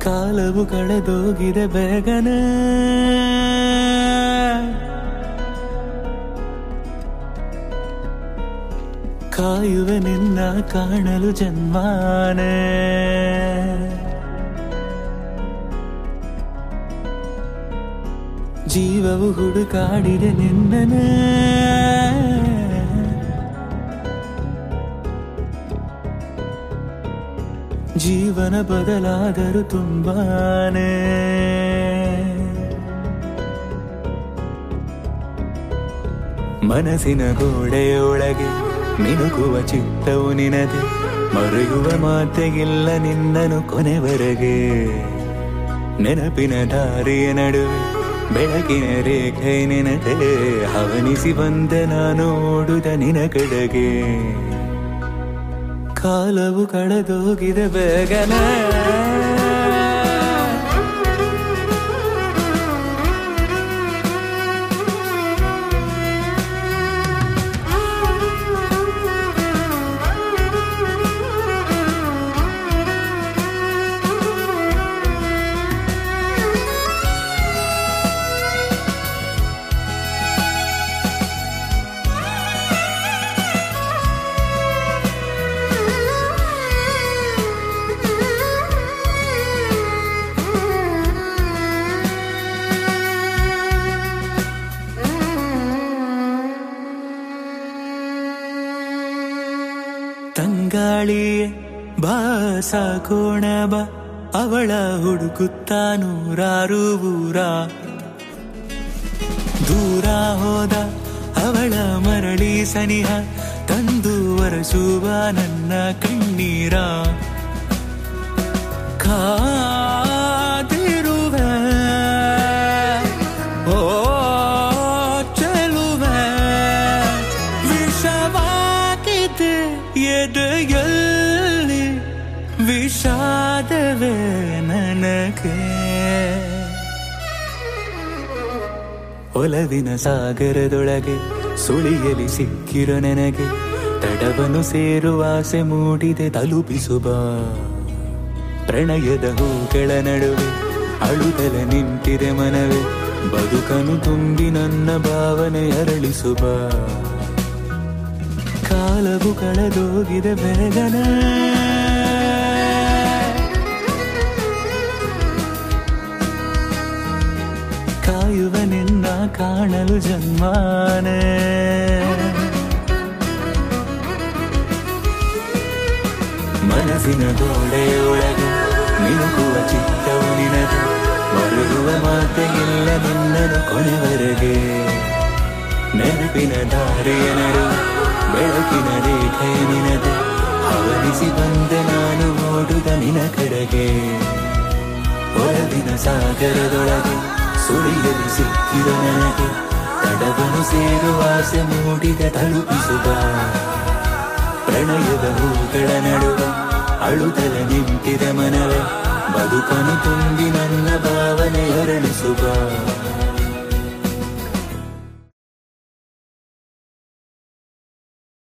ಕಾಲವು ಕಳೆದೋಗಿದೆ ಬೇಗನೆ ಕಾಯುವೆ ನಿನ್ನ ಕಾಣಲು ಜನ್ಮಾನೆ ಜೀವವು ಹುಡುಕಾಡಿದೆ ನಿನ್ನನೆ ಜೀವನ ಬದಲಾದರೂ ತುಂಬಾನೇ ಮನಸ್ಸಿನ ಗೋಡೆಯೊಳಗೆ ಮಿನುಗುವ ಚಿತ್ತವು ನಿನದೆ ಮರೆಯುವ ಮಾತೆಗಿಲ್ಲ ನಿನ್ನನು ಕೊನೆವರೆಗೆ ನೆನಪಿನ ದಾರಿಯ ನಡುವೆ ಬೆಳಕಿನ ರೇಖೆ ನಿನದೆ ಹವನಿಸಿ ಬಂದೆ ನಾನು ಓಡುದ ನಿನ ಕಡೆಗೆ ಕಾಲವು ಕಳೆದೋಗಿದೆ ಬೇಗನೆ ತಂಗಾಳಿಯೇ ಬಾ ಸಾಕೋಣ ಬಾ ಅವಳ ಹುಡುಕುತ್ತಾ ನೂರಾರು ಊರ ದೂರ ಹೋದ ಅವಳ ಮರಳಿ ಸನಿಹ ತಂದು ಒರೆಸುವ ನನ್ನ ಕಣ್ಣೀರ ಕಾದಿರುವೆ ಓ ಚೆಲುವೆ ವಿಷವಾಗಿದೆ ಎದೆಯಲ್ಲಿ ವಿಷಾದವೇ ನನಗೆ ಒಲವಿನ ಸಾಗರದೊಳಗೆ ಸುಳಿಯಲಿ ಸಿಕ್ಕಿರೋ ನನಗೆ ತಡವನ್ನು ಸೇರುವ ಆಸೆ ಮೂಡಿದೆ ತಲುಪಿಸುವ ಪ್ರಣಯದ ಹೂಗಳ ನಡುವೆ ಅಳುತ್ತಲ ನಿಂತಿದೆ ಮನವೇ ಬದುಕನು ತುಂಬಿ ನನ್ನ ಭಾವನೆ ಅರಳಿಸುವ ಕಾಲವು ಕಳೆದೋಗಿದೆ ಬೇಗನೆ ಕಾಯುವ ನಿನ್ನ ಕಾಣಲು ಜನ್ಮಾನೆ ಮನಸ್ಸಿನ ಗೋಡೆಯೊಳಗೆ ಮಿನುಗುವ ಚಿತ್ತವು ನಿನದು ಮರುಗುವ ಮಾತೆಯಿಲ್ಲ ನಿನ್ನನು ಕೊನೆವರೆಗೆ ನೆನಪಿನ ದಾರಿಯ ನಡು ಬೆಳಕಿನ ರೇಖೆ ನಿನದೆ ಹವನಿಸಿ ಬಂದೆ ನಾನು ಓಡುದ ನಿನ ಕಡೆಗೆ ಒಲವಿನ ಸಾಗರದೊಳಗೆ ಸುಳಿಯಲು ಸಿಕ್ಕಿದ ನನಗೆ ತಡವನ್ನು ಸೇರುವ ಆಸೆ ಮೂಡಿದ ತಲುಪಿಸುವ ಪ್ರಣಯದ ಹೂಗಳ ನಡುವೆ ಅಳುತ್ತಲ ನಿಂತಿದೆ ಮನವೇ ಬದುಕನು ತುಂಬಿ ನನ್ನ ಭಾವನೆ ಅರಳಿಸುವ